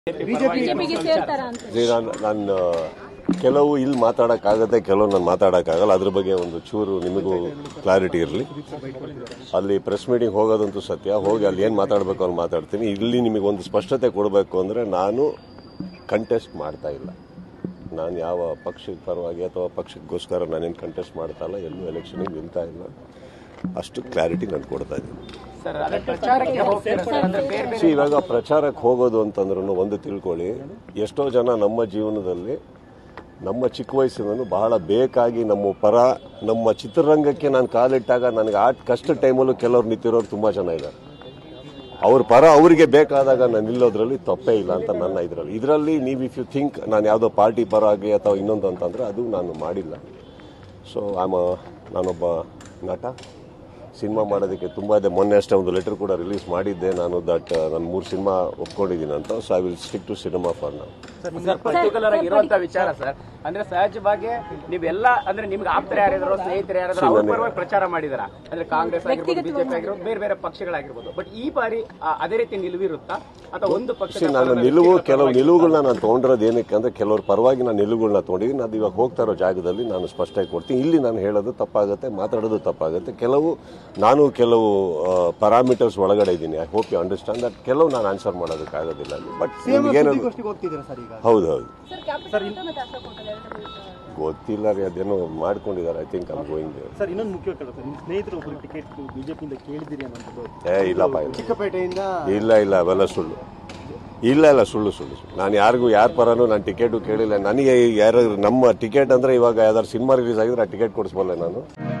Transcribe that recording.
ಬಿಜೆಪಿಗೆ ಸೇರ್ತಾರ ಅಂತ ಇದು ನಾನು ನಾನು ಕೆಲವು ಇಲ್ಲಿ ಮಾತಾಡೋಕ್ಕಾಗತ್ತೆ ಕೆಲವು ನಾನು ಮಾತಾಡೋಕ್ಕಾಗಲ್ಲ ಅದ್ರ ಬಗ್ಗೆ ಒಂದು ಚೂರು ನಿಮಗೂ ಕ್ಲಾರಿಟಿ ಇರಲಿ ಅಲ್ಲಿ ಪ್ರೆಸ್ ಮೀಟಿಂಗ್ ಹೋಗೋದಂತೂ ಸತ್ಯ ಹೋಗಿ ಅಲ್ಲಿ ಏನು ಮಾತಾಡಬೇಕು ಅಂತ ಮಾತಾಡ್ತೀನಿ ಇಲ್ಲಿ ನಿಮಗೆ ಒಂದು ಸ್ಪಷ್ಟತೆ ಕೊಡಬೇಕು ಅಂದರೆ ನಾನು ಕಂಟೆಸ್ಟ್ ಮಾಡ್ತಾ ಇಲ್ಲ ನಾನು ಯಾವ ಪಕ್ಷದ ಪರವಾಗಿ ಅಥವಾ ಪಕ್ಷಕ್ಕೋಸ್ಕರ ನಾನೇನು ಕಂಟೆಸ್ಟ್ ಮಾಡ್ತಾ ಇಲ್ಲ ಎಲ್ಲೂ ಎಲೆಕ್ಷನಿಗೆ ನಿಲ್ತಾ ಇಲ್ಲ ಅಷ್ಟು ಕ್ಲಾರಿಟಿ ನಾನು ಕೊಡ್ತಾ ಇದ್ದೀನಿ ಸರ್ ಅದೇ ಪ್ರಚಾರಕ್ಕೆ ಹೋಗ್ತೀರಾ ಸರ್ ಅಂದ್ರೆ ಬೇರೆ ಬೇರೆ ಸಿ ಇವಾಗ ಪ್ರಚಾರಕ್ಕೆ ಹೋಗೋದು ಅಂತಂದ್ರೂ ಒಂದು ತಿಳ್ಕೊಳ್ಳಿ ಎಷ್ಟೋ ಜನ ನಮ್ಮ ಜೀವನದಲ್ಲಿ ನಮ್ಮ ಚಿಕ್ಕ ವಯಸ್ಸಿನೂ ಬಹಳ ಬೇಕಾಗಿ ನಮ್ಮ ಪರ ನಮ್ಮ ಚಿತ್ರರಂಗಕ್ಕೆ ನಾನು ಕಾಲಿಟ್ಟಾಗ ನನಗೆ ಆ ಕಷ್ಟ ಟೈಮಲ್ಲೂ ಕೆಲವ್ರು ನಿಂತಿರೋರು ತುಂಬ ಜನ ಇದ್ದಾರೆ ಅವ್ರ ಪರ ಅವರಿಗೆ ಬೇಕಾದಾಗ ನಾನು ನಿಲ್ಲೋದ್ರಲ್ಲಿ ತಪ್ಪೇ ಇಲ್ಲ ಅಂತ ನನ್ನ ಇದರಲ್ಲಿ ಇದರಲ್ಲಿ ನೀವು ಇಫ್ ಯು ಥಿಂಕ್ ನಾನು ಯಾವುದೋ ಪಾರ್ಟಿ ಪರ ಆಗಿ ಅಥವಾ ಇನ್ನೊಂದು ಅಂತಂದರೆ ಅದು ನಾನು ಮಾಡಿಲ್ಲ ಸೊ ಆಮ ನಾನೊಬ್ಬ ನಟ ಸಿನಿಮಾ ಮಾಡೋದಕ್ಕೆ ತುಂಬ ಇದೆ ಮೊನ್ನೆ ಅಷ್ಟೇ ಒಂದು ಲೆಟರ್ ಕೂಡ ರಿಲೀಸ್ ಮಾಡಿದ್ದೆ ನಾನು ದಟ್ ನಾನು ಮೂರು ಸಿನಿಮಾ ಒಪ್ಕೊಂಡಿದ್ದೀನಿ ಅಂತ so I will stick to cinema for ನಾವು ಸರ್ ಪರ್ಟಿಕ್ಯುಲರ್ ಆಗಿ ಇರುವಂತ ವಿಚಾರ ಸರ್ ಅಂದ್ರೆ ಸಹಜವಾಗಿ ನೀವೆಲ್ಲ ಅಂದ್ರೆ ನಿಮ್ಗೆ ಆಪ್ತರ ಯಾರಿದ್ರು ಸ್ನೇಹಿತರು ಯಾರಾದ್ರೂ ಅವ್ರ ಪರವಾಗಿ ಪ್ರಚಾರ ಮಾಡಿದಾರ ಅಂದ್ರೆ ಕಾಂಗ್ರೆಸ್ ಆಗಿರ್ಬೋದು ಬಿಜೆಪಿ ಆಗಿರ್ಬೋದು ಬೇರೆ ಬೇರೆ ಪಕ್ಷಗಳಾಗಿರ್ಬೋದು ಬಟ್ ಈ ಬಾರಿ ಆ, ಅದೇ ರೀತಿ ನಿಲುವಿರುತ್ತಾ ಅಥವಾ ಒಂದು ಪಕ್ಷ ಸಿ ನಾನು ನಿಲುವು ಕೆಲವು ನಿಲುವುಗಳನ್ನ ನಾನು ತೊಗೊಂಡಿರೋದು ಏನಕ್ಕೆ ಅಂದ್ರೆ ಕೆಲವ್ರ ಪರವಾಗಿ ನಾನು ನಿಲುವುಗಳನ್ನ ತೊಗೊಂಡಿದ್ದೀನಿ ಅದು ಇವಾಗ ಹೋಗ್ತಾ ಇರೋ ಜಾಗದಲ್ಲಿ ನಾನು ಸ್ಪಷ್ಟ ಕೊಡ್ತೀನಿ ಇಲ್ಲಿ ನಾನು ಹೇಳೋದು ತಪ್ಪಾಗುತ್ತೆ ಮಾತಾಡೋದು ತಪ್ಪಾಗುತ್ತೆ ಕೆಲವು ನಾನು ಕೆಲವು ಪ್ಯಾರಾಮೀಟರ್ಸ್ ಒಳಗಡೆ ಇದ್ದೀನಿ I hope you understand that ಕೆಲವು ನಾನು ಆನ್ಸರ್ ಮಾಡೋದಕ್ಕಾಗೋದಿಲ್ಲ ಬಟ್ ನಿಮ್ಗೇನು ಸುದ್ದಿಗೋಷ್ಠಿಗೆ ಹೋಗ್ತಿದ್ದೀರಾ ಸರ್ ಈಗ ಹೌದು ಹೌದು ಸರ್ ಕ್ಯಾಪಿಟಲ್ ಮತ್ತೆ ಅಶೋಕ್ ಹೋಟೆಲ್ ಎರಡೂ ಗೊತ್ತಿಲ್ಲ ರೀ ಅದೇನೋ ಮಾಡ್ಕೊಂಡಿದ್ದಾರೆ I think I'm going sir ಇನ್ನೊಂದು ಮುಖ್ಯ ಕೇಳ ಸರ್ ನಿಮ್ಮ ಸ್ನೇಹಿತರು ಒಬ್ಬರು ಟಿಕೆಟ್ ಬಿಜೆಪಿಯಿಂದ ಕೇಳಿದಿರಿ ಅನ್ನೋದು ಏ ಇಲ್ಲಪ್ಪ ಇಲ್ಲ ಚಿಕ್ಕಪೇಟೆಯಿಂದ ಇಲ್ಲ ಇಲ್ಲ ಅವೆಲ್ಲ ಸುಳ್ಳು ಇಲ್ಲ ಇಲ್ಲ ಸುಳ್ಳು ಸುಳ್ಳು ಸುಳ್ಳು ನಾನು ಯಾರಿಗೂ ಯಾರ ಪರನೂ ನಾನು ಟಿಕೆಟು ಕೇಳಿಲ್ಲ ನನಗೆ ಯಾರು ನಮ್ಮ ಟಿಕೆಟ್ ಅಂದ್ರೆ ಇವಾಗ ಯಾವ್ದಾದ್ರು ಸಿನಿಮಾ ರಿಲೀಸ್ ಆಗಿದ್ರೆ ಆ ಟಿಕೆಟ್ ಕೊಡಿಸ್ಬಲ್ಲ ನಾನು